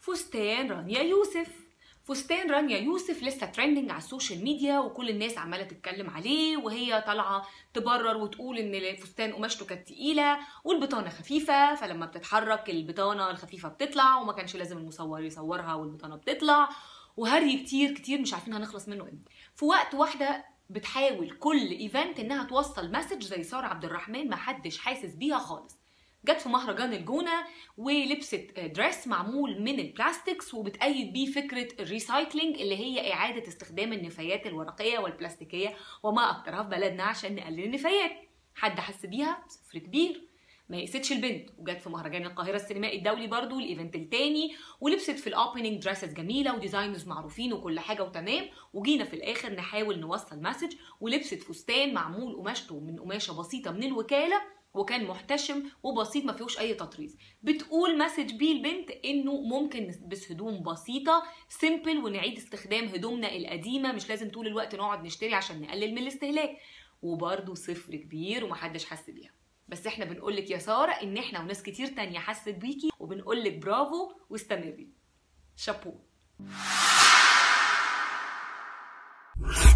فستان رانيا يوسف فستان رانيا يوسف لسه ترندنج على السوشيال ميديا وكل الناس عماله تتكلم عليه وهي طالعه تبرر وتقول ان الفستان قماشته كانت تقيله والبطانه خفيفه فلما بتتحرك البطانه الخفيفه بتطلع وما كانش لازم المصور يصورها والبطانه بتطلع وهري كتير كتير مش عارفين هنخلص منه امتى في وقت واحده بتحاول كل ايفنت انها توصل مسج زي ساره عبد الرحمن ما حدش حاسس بيها خالص جت في مهرجان الجونه ولبست دريس معمول من البلاستكس وبتأيد بيه فكره الريسايكلينج اللي هي اعاده استخدام النفايات الورقيه والبلاستيكيه وما اكترها في بلدنا عشان نقلل النفايات حد حس بيها صفر كبير ما يقستش البنت وجت في مهرجان القاهره السينمائي الدولي برضو الايفنت التاني ولبست في الاوبننج دريسز جميله وديزاينرز معروفين وكل حاجه وتمام وجينا في الاخر نحاول نوصل مسج ولبست فستان معمول قماشته من قماشه بسيطه من الوكاله وكان محتشم وبسيط ما فيهوش اي تطريز بتقول مسج بيه البنت انه ممكن نلبس هدوم بسيطه سيمبل ونعيد استخدام هدومنا القديمه مش لازم طول الوقت نقعد نشتري عشان نقلل من الاستهلاك وبرده صفر كبير ومحدش حس بيها بس احنا بنقولك يا ساره ان احنا وناس كتير تانية حست بيكي وبنقولك برافو واستمري شابو